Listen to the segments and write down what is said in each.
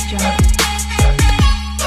jungle.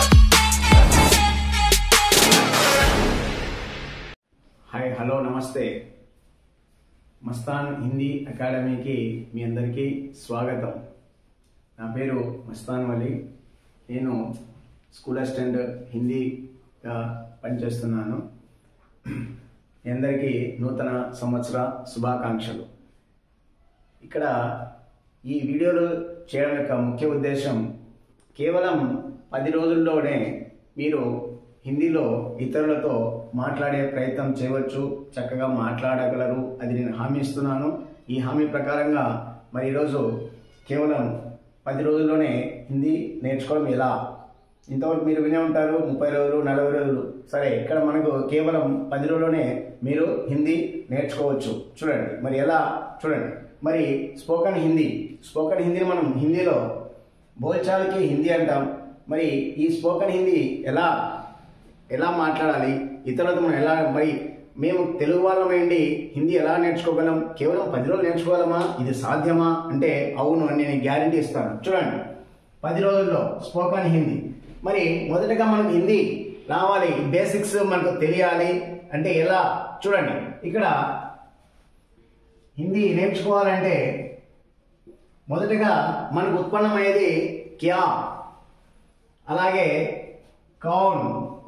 Hi hello నమస్తే మస్తాన్ హిందీ అకాడమీకి మీ అందరికీ స్వాగతం నా పేరు మస్తాన్ వలి నేను స్కూల్ అసిస్టెంట్ హిందీగా పనిచేస్తున్నాను మీ అందరికీ నూతన సంవత్సర శుభాకాంక్షలు ఇక్కడ ఈ వీడియోలు చేయడం యొక్క ముఖ్య ఉద్దేశం కేవలం పది రోజుల్లోనే మీరు హిందీలో ఇతరులతో మాట్లాడే ప్రయత్నం చేయవచ్చు చక్కగా మాట్లాడగలరు అది నేను హామీ ఇస్తున్నాను ఈ హామీ ప్రకారంగా మరి ఈరోజు కేవలం పది రోజుల్లోనే హిందీ నేర్చుకోవడం ఎలా ఇంతవరకు మీరు వినే ఉంటారు ముప్పై రోజులు నలభై రోజులు సరే ఇక్కడ మనకు కేవలం పది రోజుల్లోనే మీరు హిందీ నేర్చుకోవచ్చు చూడండి మరి ఎలా చూడండి మరి స్పోకన్ హిందీ స్పోకన్ హిందీని మనం హిందీలో బోల్చాల్కి హిందీ అంటాం మరి ఈ స్పోకన్ హిందీ ఎలా ఎలా మాట్లాడాలి ఇతరులతో మనం ఎలా మరి మేము తెలుగు వాళ్ళమేంటి హిందీ ఎలా నేర్చుకోగలం కేవలం పది రోజులు నేర్చుకోగలమా ఇది సాధ్యమా అంటే అవును అని నేను గ్యారంటీ ఇస్తాను చూడండి పది రోజుల్లో స్పోకన్ హిందీ మరి మొదటగా మనకు హిందీ రావాలి బేసిక్స్ మనకు తెలియాలి అంటే ఎలా చూడండి ఇక్కడ హిందీ నేర్చుకోవాలంటే మొదటగా మనకు ఉత్పన్నమయ్యేది క్యా అలాగే కౌన్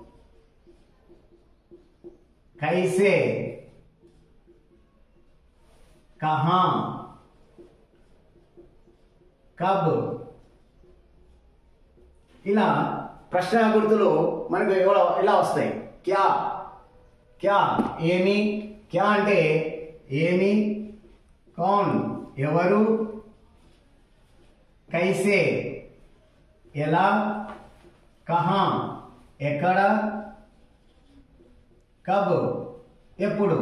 कैसे कहा కబ్ ఇలా ప్రశ్న గుర్తులు మనకు ఇలా- ఇలా వస్తాయి క్యా క్యా ఏమి క్యా అంటే ఏమి కౌన్ ఎవరు కైసే ఎలా కహా ఎక్కడ కబ్ ఎప్పుడు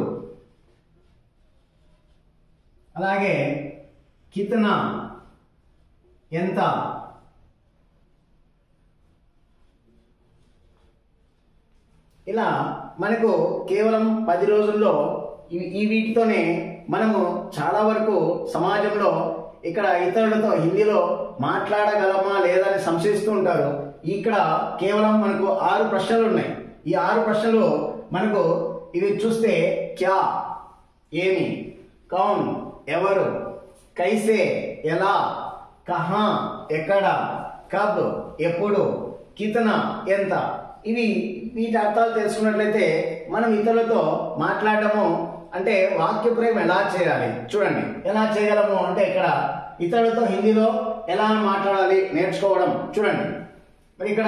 అలాగే కితనా ఎంత ఇలా మనకు కేవలం పది రోజుల్లో ఈ- ఈ వీటితోనే మనము చాలా వరకు సమాజంలో ఇక్కడ ఇతరులతో హిందీలో మాట్లాడగలమా లేదా అని సంశయిస్తూ ఉంటారు ఇక్కడ కేవలం మనకు ఆరు ప్రశ్నలు ఉన్నాయి ఈ ఆరు ప్రశ్నలు మనకు ఇవి చూస్తే క్యా ఏమి కౌన్ ఎవరు కైసే ఎలా కహా ఎక్కడ కబ్ ఎప్పుడు కితనా ఎంత ఇవి వీటి అర్థాలు తెలుసుకున్నట్లయితే మనం ఇతరులతో మాట్లాడటము అంటే వాక్య ప్రయోగం ఎలా చేయాలి చూడండి ఎలా చేయగలము అంటే ఇక్కడ ఇతరులతో హిందీలో ఎలా మాట్లాడాలి నేర్చుకోవడం చూడండి మరి ఇక్కడ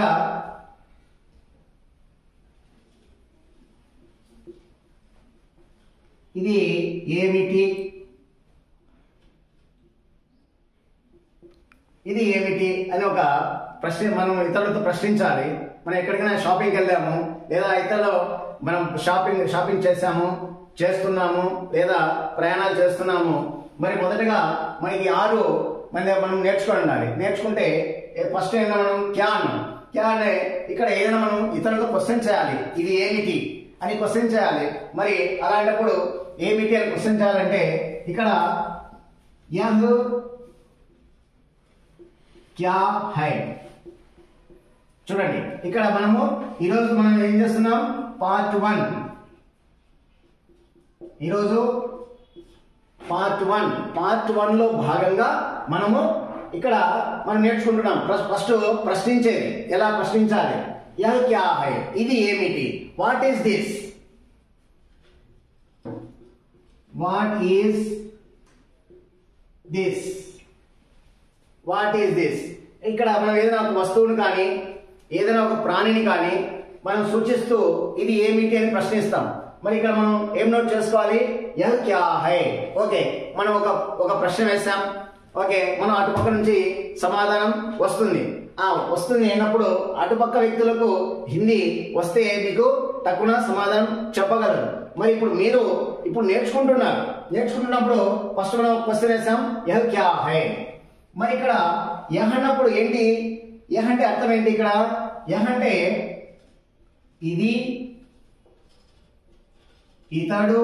ఇది ఏమిటి ఇది ఏమిటి అని ఒక ప్రశ్న మనం ఇతరులతో ప్రశ్నించాలి మనం ఎక్కడికైనా షాపింగ్కి వెళ్ళాము లేదా ఇతరులు మనం షాపింగ్ షాపింగ్ చేసాము చేస్తున్నాము లేదా ప్రయాణాలు చేస్తున్నాము మరి మొదటగా మనకి ఆరు మన మనం నేర్చుకొని ఉండాలి నేర్చుకుంటే ఫస్ట్ ఏంటో మనం క్యా అన్నాం క్యా అంటే ఇక్కడ ఏదైనా మనం ఇతరులతో క్వశ్చన్ చేయాలి ఇది ఏమిటి అని క్వశ్చన్ చేయాలి మరి అలాంటప్పుడు ఏమిటి అని క్వశ్చన్ చేయాలంటే ఇక్కడ యంగ్ క్యా హై చూడండి ఇక్కడ మనము ఈరోజు మనం ఏం చేస్తున్నాం పార్ట్ వన్ ఈరోజు పార్ట్ వన్ పార్ట్ వన్ లో భాగంగా మనము ఇక్కడ మనం నేర్చుకుంటున్నాం ఫస్ట్ ఫస్ట్ ప్రశ్నించేది ఎలా ప్రశ్నించాలి యహ్ క్యా హై ఇది ఏమిటి what is this what is this what is this ఇక్కడ మనం ఏదైనా ఒక వస్తువుని కానీ ఏదైనా ఒక ప్రాణిని కానీ మనం సూచిస్తూ ఇది ఏమిటి అని ప్రశ్నిస్తాం మరి ఇక్కడ మనం ఏం నోట్ చేసుకోవాలి యహ్ క్యా హై ఓకే మనం ఒక ఒక ప్రశ్న వేసాం ఓకే మనం అటుపక్క నుంచి సమాధానం వస్తుంది ఆ వస్తుంది అయినప్పుడు అటుపక్క వ్యక్తులకు హిందీ వస్తే మీకు తక్కువ సమాధానం చెప్పగలరు మరి ఇప్పుడు మీరు ఇప్పుడు నేర్చుకుంటున్నారు నేర్చుకుంటున్నప్పుడు ఫస్ట్ మనం క్వశ్చన్ వేసాం యహ్ క్యా హై మరి ఇక్కడ యహ్ అన్నప్పుడు ఏంటి యహ్ అంటే అర్థం ఏంటి ఇక్కడ యహ్ అంటే ఇది ఇతడు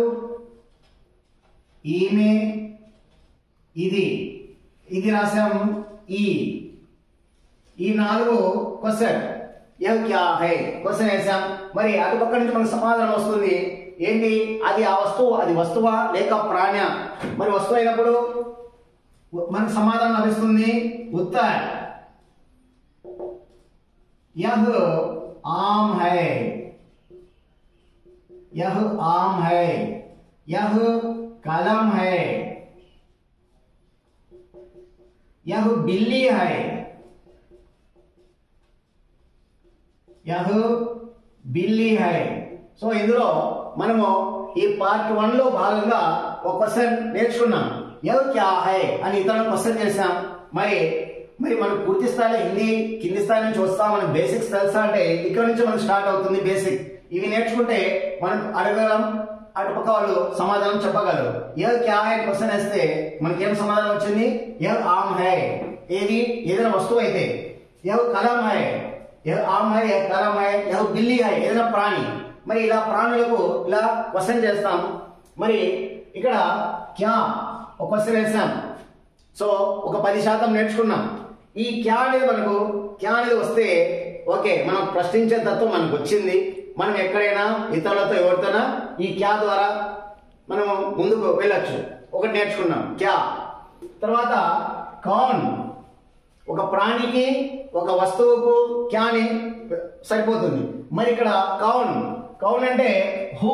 ఈమె ఇది ఇది రాసాం ఈ ఈ నాలుగు క్వశ్చన్ యహ్ క్యా హై క్వశ్చన్ వేసాం మరి అటు పక్క నుంచి మనకు సమాధానం వస్తుంది ఏంటి అది ఆ వస్తువు అది వస్తువా లేక ప్రాణ మరి వస్తువు అయినప్పుడు మనకు సమాధానం లభిస్తుంది ఉత్తర్ यह आम है यह आम है यह कलम है यह बिल्ली है यह బిల్లి హై సో ఇందులో మనము ఈ పార్ట్ వన్ లో భాగంగా ఒక క్వశ్చన్ నేర్చుకున్నాం యవ్ క్యా హై అని ఇతరులను క్వశ్చన్ చేసాం మరి మరి మనం పూర్తి స్థాయిలో హిందీ కింది స్థాయి నుంచి వస్తాం మనకి బేసిక్స్ తెలుసా అంటే ఇక్కడ నుంచి మనకు స్టార్ట్ అవుతుంది బేసిక్ ఇవి నేర్చుకుంటే మనం అడగలం అటుపక్క వాళ్ళు సమాధానం చెప్పగలరు యవ్ క్యా హై క్వశ్చన్ వేస్తే మనకి ఏం సమాధానం వచ్చింది యవ్ ఆమ్ హై ఏది ఏదైనా వస్తువు అయితే యవ్ కలం హై యవ్ ఆమ్ హై యవ్ కలం హై యవ్ బిల్లి హై ఏదైనా ప్రాణి మరి ఇలా ప్రాణులకు ఇలా క్వశ్చన్ చేస్తాం మరి ఇక్కడ క్యా ఒక క్వశ్చన్ వేసాం సో ఒక పది శాతం నేర్చుకున్నాం ఈ క్యా అనేది మనకు క్యా అనేది వస్తే ఓకే మనం ప్రశ్నించే తత్వం మనకు వచ్చింది మనం ఎక్కడైనా ఇతరులతో ఎవరితోనా ఈ క్యా ద్వారా మనము ముందుకు వెళ్ళొచ్చు ఒకటి నేర్చుకున్నాం క్యా తర్వాత కౌన్ ఒక ప్రాణికి ఒక వస్తువుకు క్యాని సరిపోతుంది మరి ఇక్కడ కౌన్ కౌన్ అంటే హూ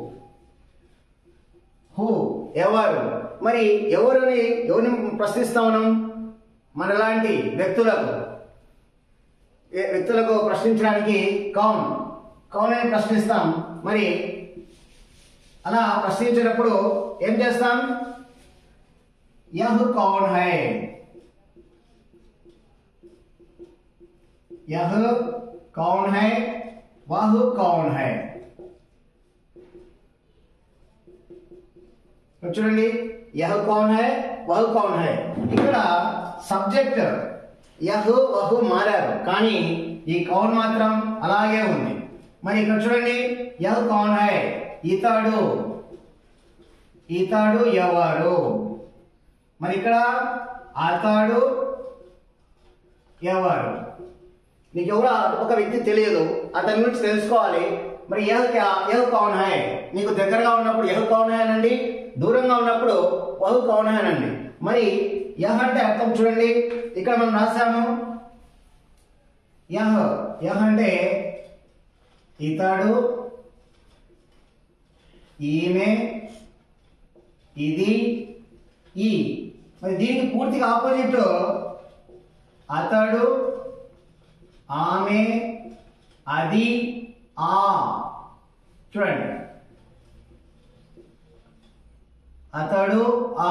హూ ఎవరు మరి ఎవరిని ఎవరిని ప్రశ్నిస్తాం మనం మనలాంటి వ్యక్తులకు ఏ- వ్యక్తులకు ప్రశ్నించడానికి కౌన్ కౌన్ అని ప్రశ్నిస్తాం మరి అలా ప్రశ్నించేటప్పుడు ఏం చేస్తాం యహ్ కౌన్ హై यह कौन है वह कौन है ఇక్కడ చూడండి యహ్ కౌన్ హై వహ్ కౌన్ హై ఇక్కడ సబ్జెక్ట్ యహ్ వహు మారారు కానీ ఈ కౌన్ మాత్రం అలాగే ఉంది మరి ఇక్కడ చూడండి యహ్ కౌన్ హై ఇతడు ఇతడు ఎవరు మరి ఇక్కడ అతడు ఎవరు నీకు ఎవరు ఒక వ్యక్తి తెలియదు అతని గురించి తెలుసుకోవాలి మరి యహ్ క్యా యహ్ కౌన్ హై నీకు దగ్గరగా ఉన్నప్పుడు యహ్ కౌన్ హై అనండి దూరంగా ఉన్నప్పుడు వహు కౌన్ హై అనండి మరి యహ్ అంటే అర్థం చూడండి ఇక్కడ మనం రాసాము యహ్ యహ్ అంటే ఇతడు ఈమె ఇది ఈ మరి దీనికి పూర్తిగా ఆపోజిట్ అతడు ఆమె అది ఆ చూడండి అతడు ఆ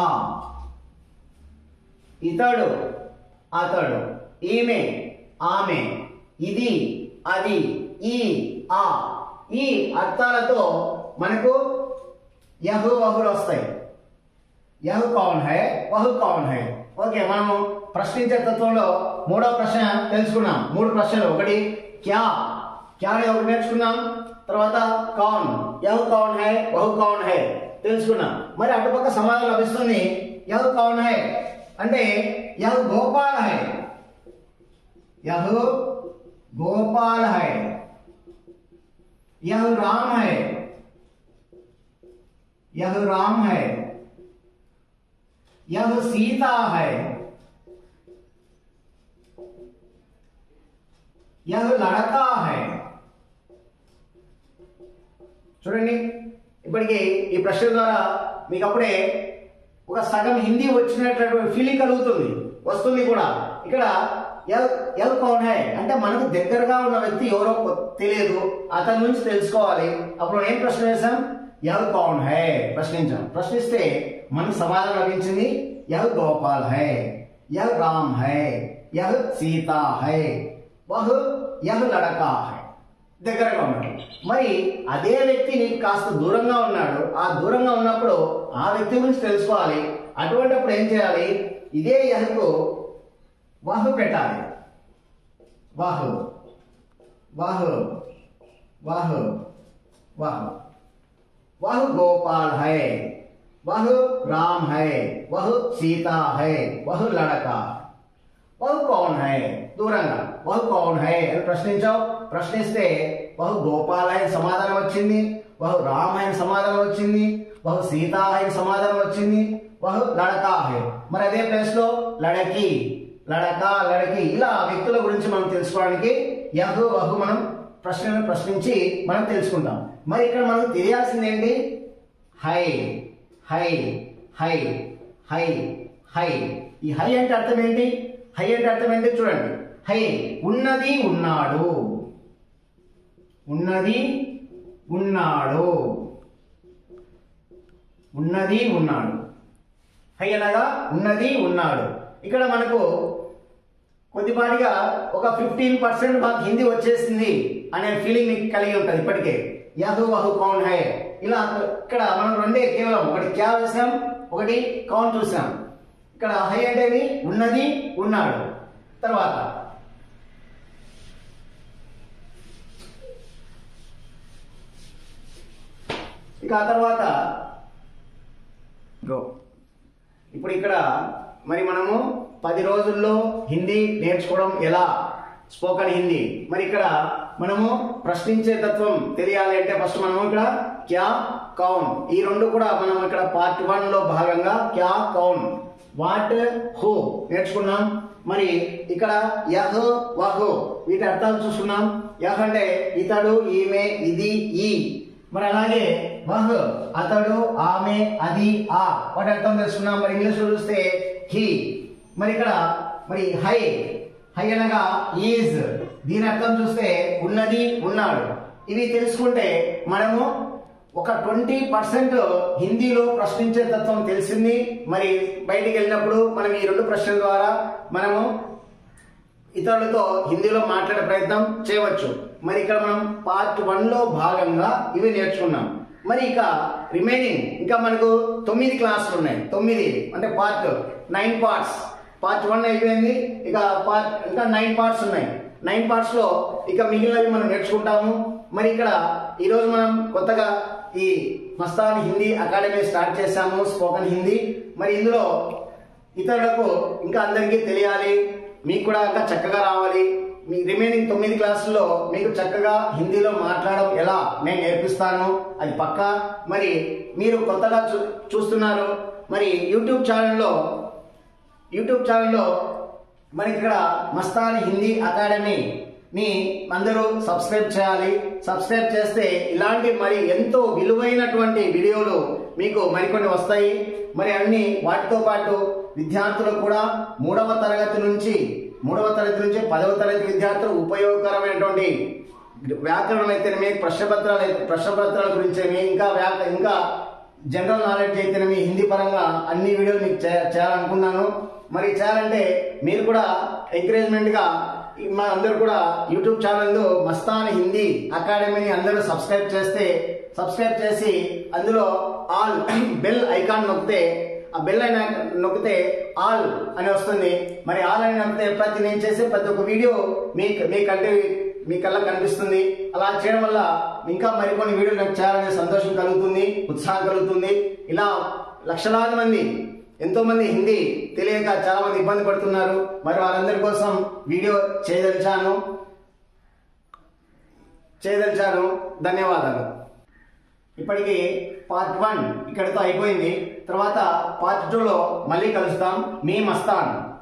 ఇతడు అతడు ఈమె ఆమె ఇది అది ఈ ఆ ఈ అర్థాలతో మనకు యహు వహులు వస్తాయి యహు కౌన్ హై వహు కౌన్ హై ఓకే మనము ప్రశ్నించే తత్వంలో మూడో ప్రశ్న తెలుసుకున్నాం మూడు ప్రశ్నలు ఒకటి క్యా క్యా అనేది ఒకటి నేర్చుకున్నాం తర్వాత కౌన్ యహు కౌన్ హై వహు కౌన్ హై తెలుసుకున్నాం మరి అటుపక్క సమాధానం లభిస్తుంది యహు కౌన్ హై అంటే యహు గోపాల్ హై యహు గోపాల్ హై यह राम है यह राम है यह सीता है यह लड़का है చూడండి ఇప్పటికి ఈ ప్రశ్న ద్వారా మీకు అప్పుడే ఒక సగం హిందీ వచ్చినటువంటి ఫీలింగ్ కలుగుతుంది వస్తుంది కూడా ఇక్కడ ఎల్ ఎల్ కౌన్ హై అంటే మనకు దగ్గరగా ఉన్న వ్యక్తి ఎవరో కొ- తెలియదు అతని నుంచి తెలుసుకోవాలి అప్పుడు ఏం ప్రశ్న వేశాం ఎల్ కౌన్ హై ప్రశ్నించాం ప్రశ్నిస్తే మనకు సమాధానం లభించింది ఎల్ గోపాల్ హై ఎల్ రామ్ హై ఎల్ సీతా హై వహ్ ఎల్ లడకా హై దగ్గరగా ఉన్నాడు మరి అదే వ్యక్తి నీకు కాస్త దూరంగా ఉన్నాడు ఆ దూరంగా ఉన్నప్పుడు ఆ వ్యక్తి గురించి తెలుసుకోవాలి అటువంటిప్పుడు ఏం చేయాలి ఇదే యహకు వాహు పెట్టాలి వాహు వాహు వాహు వాహు वह गोपाल है वह राम है वह सीता है वह लड़का वह कौन కౌన్ హై దూరంగా వహు కౌన్ హై అని ప్రశ్నించావు ప్రశ్నిస్తే వహు గోపాల్ అయిన సమాధానం వచ్చింది వహు రామ్ అయిన సమాధానం వచ్చింది వహు సీత అయిన సమాధానం వచ్చింది వహు లడకా హై మరి అదే ప్లేస్ లో లడకి లడక లడకి ఇలా వ్యక్తుల గురించి మనం తెలుసుకోవడానికి యహు వహు మనం ప్రశ్నలను ప్రశ్నించి మనం తెలుసుకుంటాం మరి ఇక్కడ మనకు తెలియాల్సింది ఏంటి హై హై హై హై హై ఈ హై అంటే అర్థం ఏంటి హై అంటే అర్థం ఏంటి చూడండి హై ఉన్నది ఉన్నాడు ఉన్నది ఉన్నాడు ఉన్నది ఉన్నాడు హై అనగా ఉన్నది ఉన్నాడు ఇక్కడ మనకు కొద్దిపాటిగా ఒక ఫిఫ్టీన్ పర్సెంట్ మాకు హిందీ వచ్చేసింది అనే ఫీలింగ్ మీకు కలిగి ఉంటుంది ఇప్పటికే యహు వహు కౌన్ హై ఇలా ఇక్కడ మనం రెండే కేవలం ఒకటి క్యా వేసాం ఒకటి కౌన్ చూసాం ఇక్కడ హై అంటే ఉన్నది ఉన్నాడు తర్వాత ఇక ఆ తర్వాత గో ఇప్పుడు ఇక్కడ మరి మనము పది రోజుల్లో హిందీ నేర్చుకోవడం ఎలా స్పోకన్ హిందీ మరి ఇక్కడ మనము ప్రశ్నించే తత్వం తెలియాలి అంటే ఫస్ట్ మనము ఇక్కడ క్యా కౌన్ ఈ రెండు కూడా మనం ఇక్కడ పార్ట్ వన్ లో భాగంగా క్యా కౌన్ వాట్ హూ నేర్చుకున్నాం మరి ఇక్కడ యహ్ వహు వీటి అర్థాలు చూసుకున్నాం యహ్ అంటే ఇతడు ఈమె ఇది ఈ మరి అలాగే వహ్ అతడు ఆమె అది ఆ వాటి అర్థం తెలుసుకున్నాం మరి ఇంగ్లీష్ లో చూస్తే హీ మరి ఇక్కడ మరి హై హై అనగా ఈజ్ దీని అర్థం చూస్తే ఉన్నది ఉన్నాడు ఇవి తెలుసుకుంటే మనము ఒక ట్వంటీ పర్సెంట్ హిందీలో ప్రశ్నించే తత్వం తెలిసింది మరి బయటికి వెళ్ళినప్పుడు మనం ఈ రెండు ప్రశ్నల ద్వారా మనము ఇతరులతో హిందీలో మాట్లాడే ప్రయత్నం చేయవచ్చు మరి ఇక్కడ మనం పార్ట్ వన్ లో భాగంగా ఇవి నేర్చుకున్నాం మరి ఇక రిమైనింగ్ ఇంకా మనకు తొమ్మిది క్లాసులు ఉన్నాయి తొమ్మిది అంటే part nine parts part one అయిపోయింది ఇక పార్ట్ ఇంకా నైన్ పార్ట్స్ ఉన్నాయి నైన్ పార్ట్స్ లో ఇక మిగిలినవి మనం నేర్చుకుంటాము మరి ఇక్కడ ఈరోజు మనం కొత్తగా ఈ మస్తాన్ హిందీ అకాడమీ స్టార్ట్ చేశాము స్పోకన్ హిందీ మరి ఇందులో ఇతరులకు ఇంకా అందరికీ తెలియాలి మీకు కూడా ఇంకా చక్కగా రావాలి మీ రిమైనింగ్ తొమ్మిది క్లాసుల్లో మీకు చక్కగా హిందీలో మాట్లాడడం ఎలా నేను నేర్పిస్తాను అది పక్కా మరి మీరు కొత్తగా చూ చూస్తున్నారు మరి యూట్యూబ్ ఛానల్లో యూట్యూబ్ ఛానల్లో మనకి ఇక్కడ మస్తాన్ హిందీ అకాడమీ ని అందరూ సబ్స్క్రైబ్ చేయాలి సబ్స్క్రైబ్ చేస్తే ఇలాంటి మరి ఎంతో విలువైనటువంటి వీడియోలు మీకు మరికొన్ని వస్తాయి మరి అన్ని వాటితో పాటు విద్యార్థులకు కూడా మూడవ తరగతి నుంచి మూడవ తరగతి నుంచి పదవ తరగతి విద్యార్థులకు ఉపయోగకరమైనటువంటి వ్యాకరణం అయితేనేమి ప్రశ్నపత్రాలు అయితే ప్రశ్నపత్రాల గురించేమి ఇంకా వ్యాక ఇంకా జనరల్ నాలెడ్జ్ అయితేనేమి హిందీ పరంగా అన్ని వీడియోలు మీకు చే- చేయాలనుకున్నాను మరి చేయాలంటే మీరు కూడా ఎంకరేజ్మెంట్ గా ఈ మా అందరూ కూడా యూట్యూబ్ ఛానల్ మస్తాన్ హిందీ అకాడమీని అందరూ సబ్స్క్రైబ్ చేస్తే సబ్స్క్రైబ్ చేసి అందులో ఆల్ బెల్ ఐకాన్ నొక్కితే ఆ బెల్ అయినా నొక్కితే ఆల్ అని వస్తుంది మరి ఆల్ అని నొక్కితే ప్రతి నేను చేసే ప్రతి ఒక్క వీడియో మీ మీ కంటే మీ కల్లా కనిపిస్తుంది అలా చేయడం వల్ల ఇంకా మరికొన్ని వీడియోలు నాకు చేయాలనే సంతోషం కలుగుతుంది ఉత్సాహం కలుగుతుంది ఇలా లక్షలాది మంది ఎంతో మంది హిందీ తెలియక చాలా మంది ఇబ్బంది పడుతున్నారు మరి వారందరి కోసం వీడియో చేయదలిచాను చేయదలిచాను ధన్యవాదాలు ఇప్పటికి పార్ట్ వన్ ఇక్కడితో అయిపోయింది తర్వాత పార్ట్ టూలో మళ్ళీ కలుస్తాం మీ మస్తాన్